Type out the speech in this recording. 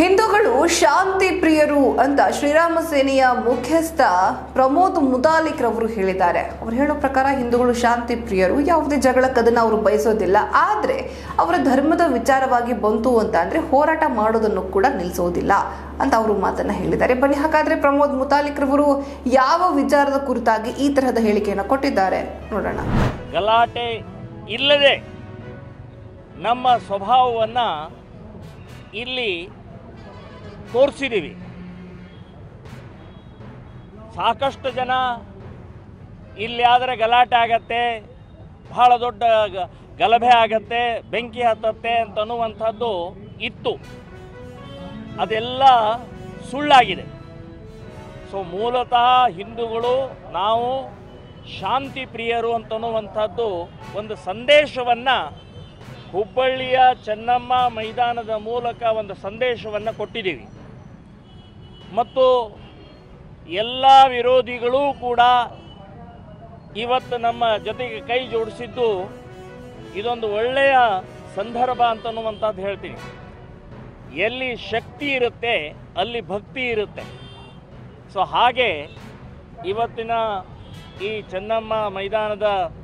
ಹಿಂದೂಗಳು ಶಾಂತಿ ಪ್ರಿಯರು ಅಂತ ಶ್ರೀರಾಮ ಸೇನೆಯ ಮುಖ್ಯಸ್ಥ ಪ್ರಮೋದ್ ಮುತಾಲಿಕ್ ರವರು ಹೇಳಿದ್ದಾರೆ ಅವರು ಹೇಳೋ ಪ್ರಕಾರ ಹಿಂದೂಗಳು ಶಾಂತಿ ಪ್ರಿಯರು ಯಾವುದೇ ಜಗಳಕ್ಕದನ್ನ ಅವರು ಬಯಸೋದಿಲ್ಲ ಆದ್ರೆ ಅವರ ಧರ್ಮದ ವಿಚಾರವಾಗಿ ಬಂತು ಅಂತ ಅಂದ್ರೆ ಹೋರಾಟ ಮಾಡೋದನ್ನು ಕೂಡ ನಿಲ್ಲಿಸೋದಿಲ್ಲ ಅಂತ ಅವರು ಮಾತನ್ನ ಹೇಳಿದ್ದಾರೆ ಬನ್ನಿ ಹಾಗಾದ್ರೆ ಪ್ರಮೋದ್ ಮುತಾಲಿಕ್ ರವರು ಯಾವ ವಿಚಾರದ ಕುರಿತಾಗಿ ಈ ತರಹದ ಹೇಳಿಕೆಯನ್ನು ಕೊಟ್ಟಿದ್ದಾರೆ ನೋಡೋಣ ಗಲಾಟೆ ಇಲ್ಲದೆ ನಮ್ಮ ಸ್ವಭಾವವನ್ನು ಇಲ್ಲಿ ತೋರಿಸಿದ್ದೀವಿ ಸಾಕಷ್ಟು ಜನ ಇಲ್ಲಿ ಆದರೆ ಗಲಾಟೆ ಆಗತ್ತೆ ಬಹಳ ದೊಡ್ಡ ಗ- ಗಲಭೆ ಆಗತ್ತೆ ಬೆಂಕಿ ಹತ್ತತ್ತೆ ಅಂತನ್ನುವಂಥದ್ದು ಇತ್ತು ಅದೆಲ್ಲ ಸುಳ್ಳಾಗಿದೆ ಸೊ ಮೂಲತಃ ಹಿಂದೂಗಳು ನಾವು ಶಾಂತಿ ಪ್ರಿಯರು ಅಂತನ್ನುವಂಥದ್ದು ಒಂದು ಸಂದೇಶವನ್ನು ಹುಬ್ಬಳ್ಳಿಯ ಚೆನ್ನಮ್ಮ ಮೈದಾನದ ಮೂಲಕ ಒಂದು ಸಂದೇಶವನ್ನು ಕೊಟ್ಟಿದ್ದೀವಿ ಮತ್ತು ಎಲ್ಲ ವಿರೋಧಿಗಳೂ ಕೂಡ ಇವತ್ತು ನಮ್ಮ ಜೊತೆಗೆ ಕೈ ಜೋಡಿಸಿದ್ದು ಇದೊಂದು ಒಳ್ಳೆಯ ಸಂದರ್ಭ ಅಂತನ್ನುವಂಥದ್ದು ಹೇಳ್ತೀನಿ ಎಲ್ಲಿ ಶಕ್ತಿ ಇರುತ್ತೆ ಅಲ್ಲಿ ಭಕ್ತಿ ಇರುತ್ತೆ ಸೊ ಹಾಗೆ ಇವತ್ತಿನ ಈ ಚೆನ್ನಮ್ಮ ಮೈದಾನದ